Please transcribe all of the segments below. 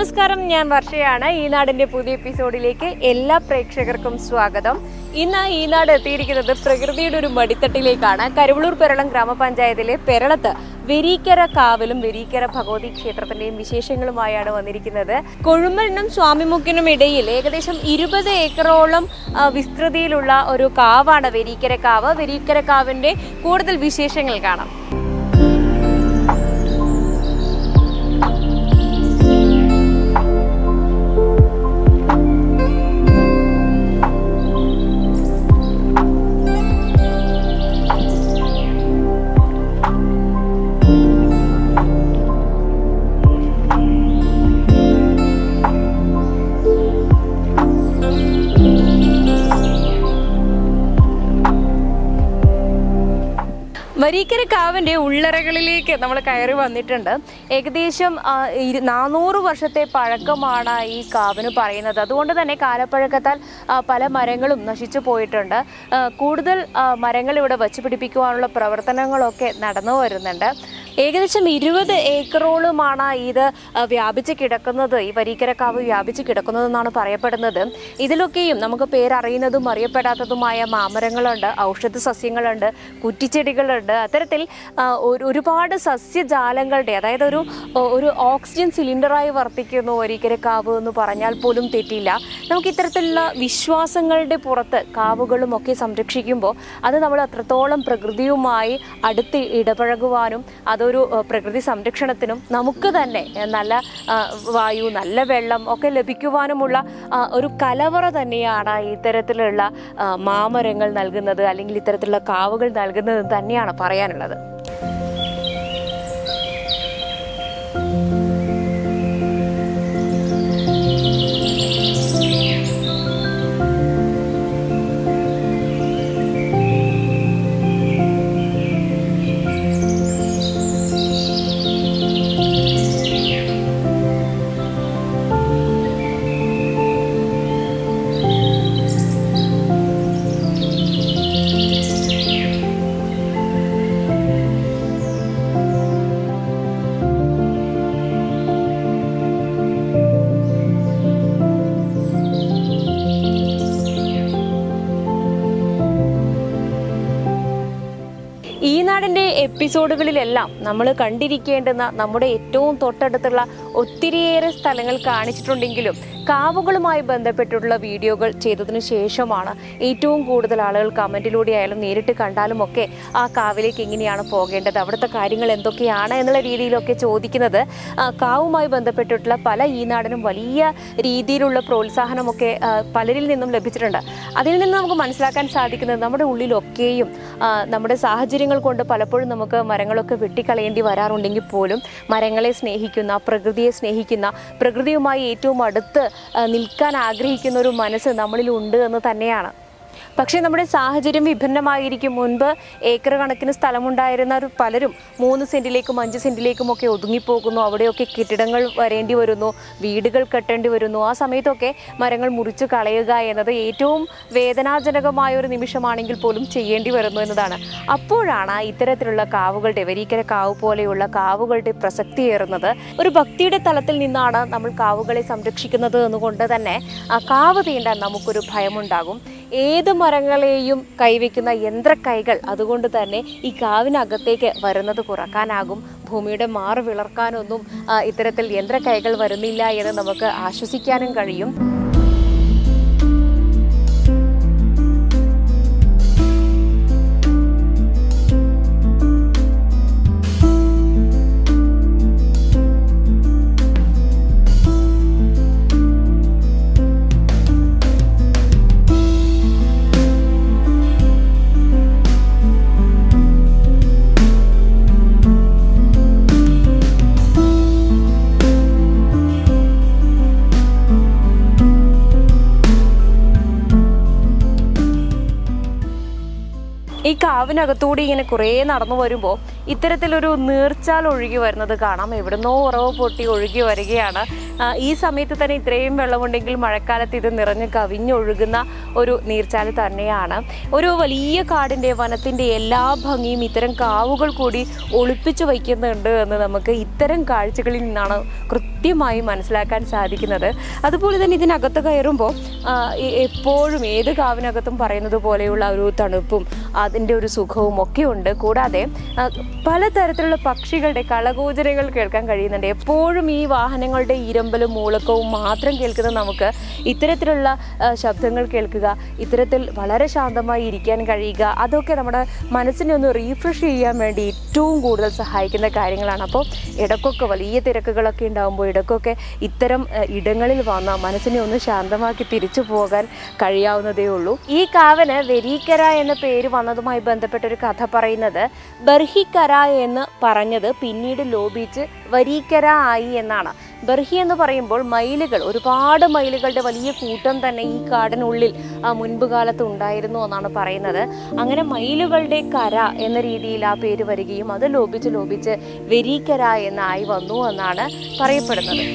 നമസ്കാരം ഞാൻ വർഷയാണ് ഈ നാടിന്റെ പുതിയ എപ്പിസോഡിലേക്ക് എല്ലാ പ്രേക്ഷകർക്കും സ്വാഗതം ഇന്ന് ഈ നാട് എത്തിയിരിക്കുന്നത് പ്രകൃതിയുടെ ഒരു മടിത്തട്ടിലേക്കാണ് കരുവളൂർ പെരളം ഗ്രാമപഞ്ചായത്തിലെ പെരളത്ത് വെരീക്കര കാവിലും വെരീക്കര ഭഗവതി ക്ഷേത്രത്തിന്റെയും വിശേഷങ്ങളുമായാണ് വന്നിരിക്കുന്നത് കൊഴുമ്പലിനും സ്വാമിമുക്കിനും ഇടയിൽ ഏകദേശം ഇരുപത് ഏക്കറോളം ആ, വിസ്തൃതിയിലുള്ള ഒരു കാവാണ് വെരീക്കര കാവ് വെരീക്കര കാവിന്റെ കൂടുതൽ വിശേഷങ്ങൾ കാണാം വരീക്കര കാവിന്റെ ഉള്ളറകളിലേക്ക് നമ്മൾ കയറി വന്നിട്ടുണ്ട് ഏകദേശം ആ, ഇരു- നാനൂറ് വർഷത്തെ പഴക്കമാണ് ഈ കാവിന് പറയുന്നത് അതുകൊണ്ട് തന്നെ കാലപ്പഴക്കത്താൽ ആ, പല മരങ്ങളും നശിച്ചു പോയിട്ടുണ്ട് ആ, കൂടുതൽ ആ, മരങ്ങൾ ഇവിടെ വച്ച് പിടിപ്പിക്കുവാനുള്ള പ്രവർത്തനങ്ങളൊക്കെ നടന്നു വരുന്നുണ്ട് ഏകദേശം ഇരുപത് ഏക്കറോളമാണ് ഇത് ആ, വ്യാപിച്ച് കിടക്കുന്നത് ഈ വരീക്കരക്കാവ് വ്യാപിച്ച് കിടക്കുന്നതെന്നാണ് പറയപ്പെടുന്നത് ഇതിലൊക്കെയും നമുക്ക് പേരറിയുന്നതും അറിയപ്പെടാത്തതുമായ മാമരങ്ങളുണ്ട് ഔഷധ സസ്യങ്ങളുണ്ട് കുറ്റിച്ചെടികളുണ്ട് അത്തരത്തിൽ ആ, ഒരു ഒരുപാട് സസ്യജാലങ്ങളുടെ അതായത് ഒരു ഒരു ഓക്സിജൻ സിലിണ്ടറായി വർത്തിക്കുന്നു വരീക്കരക്കാവ് എന്ന് പറഞ്ഞാൽ പോലും തെറ്റില്ല നമുക്ക് ഇത്തരത്തിലുള്ള വിശ്വാസങ്ങളുടെ പുറത്ത് കാവുകളും ഒക്കെ സംരക്ഷിക്കുമ്പോൾ അത് നമ്മൾ അത്രത്തോളം പ്രകൃതിയുമായി അടുത്ത് ഇടപഴകുവാനും അതൊരു ഏഹ്, പ്രകൃതി സംരക്ഷണത്തിനും നമുക്ക് തന്നെ ഏഹ്, നല്ല ആ, വായു നല്ല വെള്ളം ഒക്കെ ലഭിക്കുവാനുമുള്ള ആ, ഒരു കലവറ തന്നെയാണ് ഇത്തരത്തിലുള്ള ആ, മാമരങ്ങൾ നൽകുന്നത് അല്ലെങ്കിൽ ഇത്തരത്തിലുള്ള കാവുകൾ നൽകുന്നത് തന്നെയാണ് പറയാനുള്ളത് ഈ നാടിൻ്റെ എപ്പിസോഡുകളിലെല്ലാം നമ്മൾ കണ്ടിരിക്കേണ്ടുന്ന നമ്മുടെ ഏറ്റവും തൊട്ടടുത്തുള്ള ഒത്തിരിയേറെ സ്ഥലങ്ങൾ കാണിച്ചിട്ടുണ്ടെങ്കിലും കാവുകളുമായി ബന്ധപ്പെട്ടിട്ടുള്ള വീഡിയോകൾ ചെയ്തതിനു ശേഷമാണ് ഏറ്റവും കൂടുതൽ ആളുകൾ കമൻറ്റിലൂടെ ആയാലും നേരിട്ട് കണ്ടാലും ഒക്കെ ആ കാവിലേക്ക് എങ്ങനെയാണ് പോകേണ്ടത് അവിടുത്തെ കാര്യങ്ങൾ എന്തൊക്കെയാണ് എന്നുള്ള രീതിയിലൊക്കെ ചോദിക്കുന്നത് ആ, കാവുമായി ബന്ധപ്പെട്ടിട്ടുള്ള പല ഈ നാടിനും വലിയ രീതിയിലുള്ള പ്രോത്സാഹനമൊക്കെ ആ, പലരിൽ നിന്നും ലഭിച്ചിട്ടുണ്ട് അതിൽ നിന്ന് നമുക്ക് മനസ്സിലാക്കാൻ സാധിക്കുന്നത് നമ്മുടെ ഉള്ളിലൊക്കെയും ആ, നമ്മുടെ സാഹചര്യങ്ങൾ കൊണ്ട് പലപ്പോഴും നമുക്ക് മരങ്ങളൊക്കെ വെട്ടിക്കളയേണ്ടി വരാറുണ്ടെങ്കിൽ പോലും മരങ്ങളെ സ്നേഹിക്കുന്ന പ്രകൃതിയെ സ്നേഹിക്കുന്ന പ്രകൃതിയുമായി ഏറ്റവും അടുത്ത് ആ, നിൽക്കാൻ ആഗ്രഹിക്കുന്ന ഒരു മനസ്സ് നമ്മളിലുണ്ട് എന്ന് തന്നെയാണ് പക്ഷേ നമ്മുടെ സാഹചര്യം വിഭിന്നമായിരിക്കും മുൻപ് ഏക്കർ കണക്കിന് സ്ഥലമുണ്ടായിരുന്നവർ പലരും മൂന്ന് സെന്റിലേക്കും അഞ്ച് സെന്റിലേക്കും ഒക്കെ ഒതുങ്ങിപ്പോകുന്നു അവിടെയൊക്കെ കെട്ടിടങ്ങൾ വരേണ്ടി വരുന്നു വീടുകൾ കെട്ടേണ്ടി വരുന്നു ആ സമയത്തൊക്കെ മരങ്ങൾ മുറിച്ചു കളയുക എന്നത് ഏറ്റവും വേദനാജനകമായ ഒരു നിമിഷമാണെങ്കിൽ പോലും ചെയ്യേണ്ടി വരുന്നു എന്നതാണ് അപ്പോഴാണ് ഇത്തരത്തിലുള്ള കാവുകളുടെ വരീക്കര കാവ് പോലെയുള്ള കാവുകളുടെ പ്രസക്തിയേറുന്നത് ഒരു ഭക്തിയുടെ തലത്തിൽ നിന്നാണ് നമ്മൾ കാവുകളെ സംരക്ഷിക്കുന്നത് എന്നുകൊണ്ട് തന്നെ ആ കാവ് തീണ്ടാൻ നമുക്കൊരു ഭയമുണ്ടാകും ഏത് മരങ്ങളെയും കൈവയ്ക്കുന്ന യന്ത്രക്കൈകൾ അതുകൊണ്ട് തന്നെ ഈ കാവിനകത്തേക്ക് വരുന്നത് കുറക്കാനാകും ഭൂമിയുടെ മാറ് വിളർക്കാനൊന്നും ആ, ഇത്തരത്തിൽ യന്ത്രക്കൈകൾ വരുന്നില്ല എന്ന് നമുക്ക് ആശ്വസിക്കാനും കഴിയും ഈ കാവിനകത്തൂടി ഇങ്ങനെ കുറേ നടന്നു വരുമ്പോൾ ഇത്തരത്തിലൊരു നീർച്ചാൽ ഒഴുകി വരുന്നത് കാണാം എവിടുന്നോ ഉറവ് പൊട്ടി ഒഴുകി വരികയാണ് ആ, ഈ സമയത്ത് തന്നെ ഇത്രയും വെള്ളമുണ്ടെങ്കിൽ മഴക്കാലത്ത് ഇത് നിറഞ്ഞ് കവിഞ്ഞൊഴുകുന്ന ഒരു നീർച്ചാൽ തന്നെയാണ് ഒരു വലിയ കാടിൻ്റെ വനത്തിൻ്റെ എല്ലാ ഭംഗിയും ഇത്തരം കാവുകൾ കൂടി ഒളിപ്പിച്ചു വയ്ക്കുന്നുണ്ട് എന്ന് നമുക്ക് ഇത്തരം കാഴ്ചകളിൽ നിന്നാണ് കൃത്യമായി മനസ്സിലാക്കാൻ സാധിക്കുന്നത് അതുപോലെ തന്നെ ഇതിനകത്ത് കയറുമ്പോൾ ആ, എ- എപ്പോഴും ഏത് കാവിനകത്തും പറയുന്നത് പോലെയുള്ള ഒരു തണുപ്പും അതിൻ്റെ ഒരു സുഖവും ഒക്കെ ഉണ്ട് കൂടാതെ ആ, പലതരത്തിലുള്ള പക്ഷികളുടെ കളകൂചനകൾ കേൾക്കാൻ കഴിയുന്നുണ്ട് എപ്പോഴും ഈ വാഹനങ്ങളുടെ ഇരമ്പലും മൂളക്കവും മാത്രം കേൾക്കുന്ന നമുക്ക് ഇത്തരത്തിലുള്ള ആ, ശബ്ദങ്ങൾ കേൾക്കുക ഇത്തരത്തിൽ വളരെ ശാന്തമായി ഇരിക്കാൻ കഴിയുക അതൊക്കെ നമ്മുടെ മനസ്സിനെ ഒന്ന് റീഫ്രഷ് ചെയ്യാൻ വേണ്ടി ഏറ്റവും കൂടുതൽ സഹായിക്കുന്ന കാര്യങ്ങളാണ് അപ്പോൾ ഇടയ്ക്കൊക്കെ വലിയ തിരക്കുകളൊക്കെ ഉണ്ടാകുമ്പോൾ ഇടയ്ക്കൊക്കെ ഇത്തരം ആ, ഇടങ്ങളിൽ വന്ന മനസ്സിനെ ഒന്ന് ശാന്തമാക്കി തിരിച്ചു പോകാൻ കഴിയാവുന്നതേ ഉള്ളൂ ഈ കാവന് വെരീക്കര എന്ന പേര് വന്നതുമായി ബന്ധപ്പെട്ട ഒരു കഥ പറയുന്നത് ബർഹിക്കര എന്ന് പറഞ്ഞത് പിന്നീട് ലോപിച്ച് വരീക്കര ആയി എന്നാണ് ബർഹി എന്ന് പറയുമ്പോൾ മയിലുകൾ ഒരുപാട് മയിലുകളുടെ വലിയ കൂട്ടം തന്നെ ഈ കാടിനുള്ളിൽ ആ മുൻപ് കാലത്ത് ഉണ്ടായിരുന്നു എന്നാണ് പറയുന്നത് അങ്ങനെ മയിലുകളുടെ കര എന്ന രീതിയിൽ ആ പേര് വരികയും അത് ലോപിച്ച് ലോപിച്ച് വെരീക്കര എന്നായി വന്നു എന്നാണ് പറയപ്പെടുന്നത്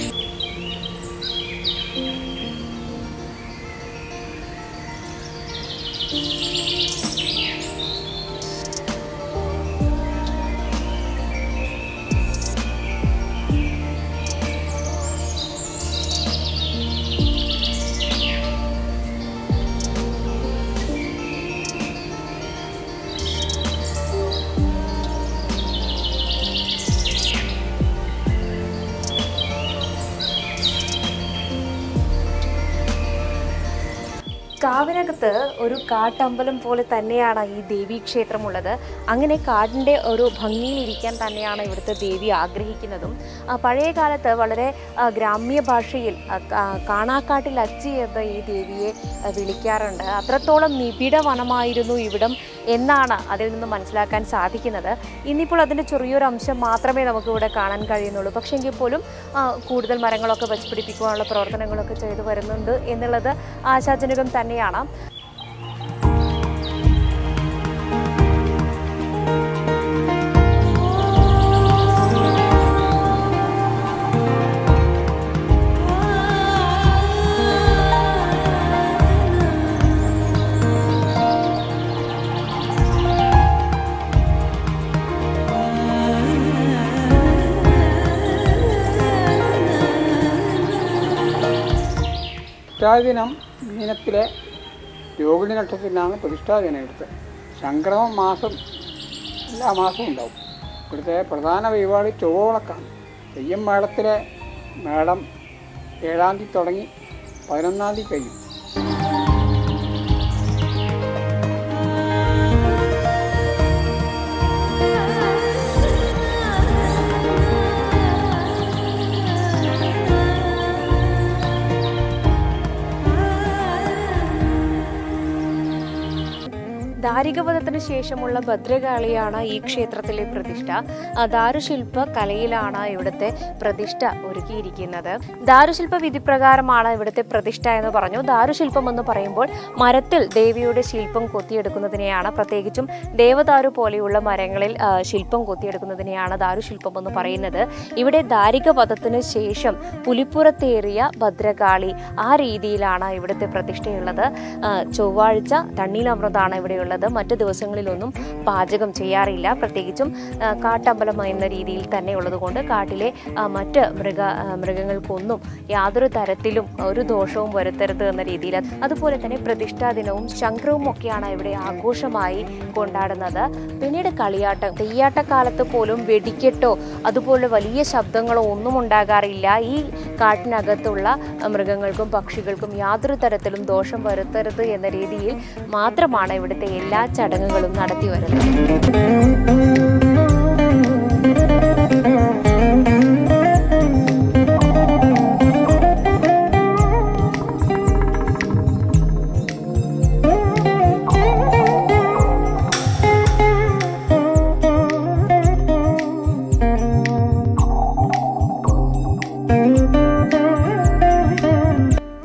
കാവിനകത്ത് ഒരു കാട്ടമ്പലം പോലെ തന്നെയാണ് ഈ ദേവീ ക്ഷേത്രമുള്ളത് അങ്ങനെ കാടിൻ്റെ ഒരു ഭംഗിയിലിരിക്കാൻ തന്നെയാണ് ഇവിടുത്തെ ദേവി ആഗ്രഹിക്കുന്നതും ആ, പഴയ കാലത്ത് വളരെ ആ, ഗ്രാമ്യ ഭാഷയിൽ ആ, കാ- കാണാക്കാട്ടിൽ അച്ചി എന്ന് ഈ ദേവിയെ ആ, വിളിക്കാറുണ്ട് അത്രത്തോളം നിബിഡ വനമായിരുന്നു ഇവിടം എന്നാണ് അതിൽ നിന്ന് മനസ്സിലാക്കാൻ സാധിക്കുന്നത് ഇന്നിപ്പോൾ അതിൻ്റെ ചെറിയൊരു അംശം മാത്രമേ നമുക്ക് ഇവിടെ കാണാൻ കഴിയുന്നുള്ളൂ പക്ഷേ എങ്കിൽ പോലും ആ, കൂടുതൽ മരങ്ങളൊക്കെ വെച്ച് പിടിപ്പിക്കുവാനുള്ള പ്രവർത്തനങ്ങളൊക്കെ ചെയ്തു വരുന്നുണ്ട് എന്നുള്ളത് ആശാജനകം തന്നെയാണ് പ്രതിഷ്ഠാദിനം മീനത്തിലെ രോഹിണി നക്ഷത്രത്തിലാണ് പ്രതിഷ്ഠാദിനം ഇവിടുത്തെ സംക്രമം മാസം എല്ലാ മാസവും ഉണ്ടാവും ഇവിടുത്തെ പ്രധാന വഴിപാട് ചൊവ്വളക്കാണ് തെയ്യം മേളത്തിലെ മേളം ഏഴാം തീയതി തുടങ്ങി പതിനൊന്നാം തീയതി കഴിയും ദാരികവധത്തിന് ശേഷമുള്ള ഭദ്രകാളിയാണ് ഈ ക്ഷേത്രത്തിലെ പ്രതിഷ്ഠ ആ ദാരുശില്പ കലയിലാണ് ഇവിടുത്തെ പ്രതിഷ്ഠ ഒരുക്കിയിരിക്കുന്നത് ദാരുശില്പ വിധിപ്രകാരമാണ് ഇവിടുത്തെ പ്രതിഷ്ഠ എന്ന് പറഞ്ഞു ദാരുശില്പം എന്ന് പറയുമ്പോൾ മരത്തിൽ ദേവിയുടെ ശില്പം കൊത്തിയെടുക്കുന്നതിനെയാണ് പ്രത്യേകിച്ചും ദേവദാരു പോലെയുള്ള മരങ്ങളിൽ ആ, ശില്പം കൊത്തിയെടുക്കുന്നതിനെയാണ് ദാരുശില്പം എന്ന് പറയുന്നത് ഇവിടെ ദാരികവധത്തിന് ശേഷം പുലിപ്പുറത്തേറിയ ഭദ്രകാളി ആ രീതിയിലാണ് ഇവിടുത്തെ പ്രതിഷ്ഠയുള്ളത് ആ, ചൊവ്വാഴ്ച തണ്ണീലമൃതാണ് ഇവിടെയുള്ളത് മറ്റു ദിവസങ്ങളിലൊന്നും പാചകം ചെയ്യാറില്ല പ്രത്യേകിച്ചും ആ, കാട്ടമ്പലം എന്ന രീതിയിൽ തന്നെ ഉള്ളതുകൊണ്ട് കാട്ടിലെ ആ, മറ്റ് മൃഗ ആ, മൃഗങ്ങൾക്കൊന്നും യാതൊരു തരത്തിലും ഒരു ദോഷവും വരുത്തരുത് എന്ന രീതിയിൽ അതുപോലെ തന്നെ പ്രതിഷ്ഠാ ദിനവും ശംഖവും ഒക്കെയാണ് ഇവിടെ ആഘോഷമായി കൊണ്ടാടുന്നത് പിന്നീട് കളിയാട്ടം തെയ്യാട്ടക്കാലത്ത് പോലും വെടിക്കെട്ടോ അതുപോലെ വലിയ ശബ്ദങ്ങളോ ഒന്നും ഉണ്ടാകാറില്ല ഈ കാട്ടിനകത്തുള്ള മൃഗങ്ങൾക്കും പക്ഷികൾക്കും യാതൊരു തരത്തിലും ദോഷം വരുത്തരുത് എന്ന രീതിയിൽ മാത്രമാണ് ഇവിടുത്തെ എല്ലാ ചടങ്ങുകളും നടത്തി വരുന്നത്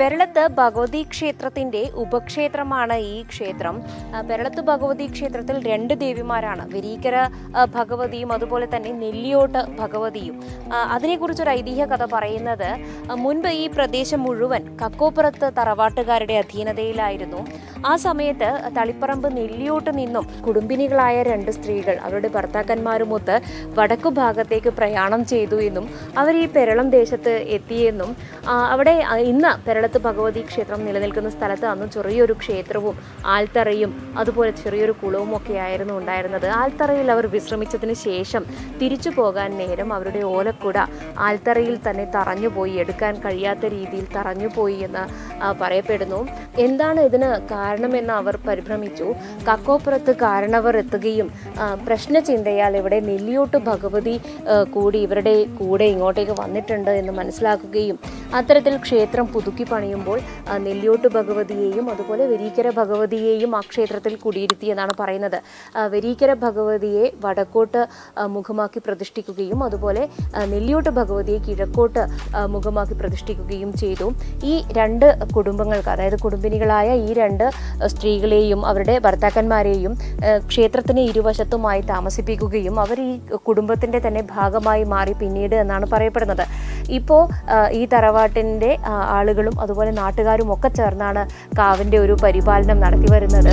പെരളത്ത് ഭഗവതി ക്ഷേത്രത്തിന്റെ ഉപക്ഷേത്രമാണ് ഈ ക്ഷേത്രം ആ, പെരളത്ത് ഭഗവതി ക്ഷേത്രത്തിൽ രണ്ട് ദേവിമാരാണ് വെരീക്കര ആ, ഭഗവതിയും അതുപോലെ തന്നെ നെല്ലിയോട്ട് ഭഗവതിയും ആ, അതിനെക്കുറിച്ചൊരു ഐതിഹ്യ കഥ പറയുന്നത് ആ, മുൻപ് ഈ പ്രദേശം മുഴുവൻ കക്കോപ്പുറത്ത് തറവാട്ടുകാരുടെ അധീനതയിലായിരുന്നു ആ സമയത്ത് തളിപ്പറമ്പ് നെല്ലിയോട്ട് നിന്നും കുടുംബിനികളായ രണ്ട് സ്ത്രീകൾ അവരുടെ ഭർത്താക്കന്മാരുമൊത്ത് വടക്കു ഭാഗത്തേക്ക് പ്രയാണം ചെയ്തു എന്നും അവർ ഈ പെരളം ദേശത്ത് എത്തിയെന്നും ആ, അവിടെ ആ, ഇന്ന് പെരളത്ത് ഭഗവതി ക്ഷേത്രം നിലനിൽക്കുന്ന സ്ഥലത്ത് അന്ന് ചെറിയൊരു ക്ഷേത്രവും ആൽത്തറയും അതുപോലെ ചെറിയൊരു കുളവും ഒക്കെ ആയിരുന്നു ഉണ്ടായിരുന്നത് ആൽത്തറയിൽ അവർ വിശ്രമിച്ചതിന് ശേഷം തിരിച്ചു പോകാൻ നേരം അവരുടെ ഓലക്കുട ആൽത്തറയിൽ തന്നെ തറഞ്ഞുപോയി എടുക്കാൻ കഴിയാത്ത രീതിയിൽ തറഞ്ഞുപോയി എന്ന് ആ, പറയപ്പെടുന്നു എന്താണ് ഇതിന് കാരണമെന്ന് അവർ പരിഭ്രമിച്ചു കക്കോപ്പുറത്ത് കാരണവർ എത്തുകയും ആ, പ്രശ്നചിന്തയാൽ ഇവിടെ നെല്ലിയോട്ട് ഭഗവതി ആ, കൂടി ഇവരുടെ കൂടെ ഇങ്ങോട്ടേക്ക് വന്നിട്ടുണ്ട് എന്ന് മനസ്സിലാക്കുകയും അത്തരത്തിൽ ക്ഷേത്രം പുതുക്കി പണിയുമ്പോൾ ആ, നെല്ലിയോട്ട് ഭഗവതിയെയും അതുപോലെ വെരീക്കര ഭഗവതിയെയും ആ ക്ഷേത്രത്തിൽ കുടിയിരുത്തി എന്നാണ് പറയുന്നത് ആ, വെരീക്കര ഭഗവതിയെ വടക്കോട്ട് ആ, മുഖമാക്കി പ്രതിഷ്ഠിക്കുകയും അതുപോലെ ആ, നെല്ലിയോട്ട് ഭഗവതിയെ കിഴക്കോട്ട് ആ, മുഖമാക്കി പ്രതിഷ്ഠിക്കുകയും ചെയ്തു ഈ രണ്ട് കുടുംബങ്ങൾക്ക് അതായത് കുടുംബിനികളായ ഈ രണ്ട് സ്ത്രീകളെയും അവരുടെ ഭർത്താക്കന്മാരെയും ആ, ക്ഷേത്രത്തിന് ഇരുവശത്തുമായി താമസിപ്പിക്കുകയും അവർ ഈ കുടുംബത്തിന്റെ തന്നെ ഭാഗമായി മാറി പിന്നീട് എന്നാണ് പറയപ്പെടുന്നത് ഇപ്പോൾ ഈ തറവാട്ടിൻ്റെ ആളുകളും അതുപോലെ നാട്ടുകാരും ഒക്കെ ചേർന്നാണ് കാവിൻ്റെ ഒരു പരിപാലനം നടത്തി വരുന്നത്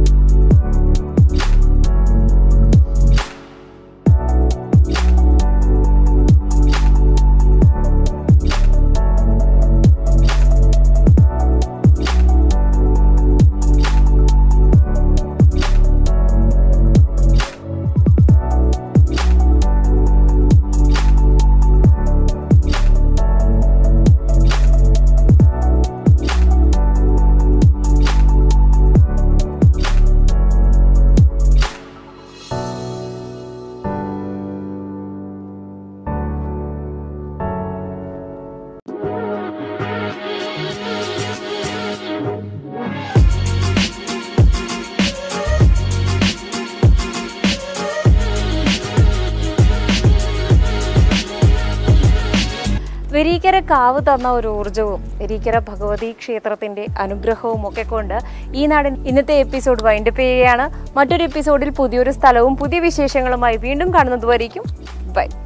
വെരീക്കര കാവ് തന്ന ഒരു ഊർജവും വെരീക്കര ഭഗവതി ക്ഷേത്രത്തിന്റെ അനുഗ്രഹവും ഒക്കെ കൊണ്ട് ഈ നാടിൻ ഇന്നത്തെ എപ്പിസോഡ് വൈൻഡപ്പ് ചെയ്യുകയാണ് മറ്റൊരു എപ്പിസോഡിൽ പുതിയൊരു സ്ഥലവും പുതിയ വിശേഷങ്ങളുമായി വീണ്ടും കാണുന്നതുവരേക്കും ബൈ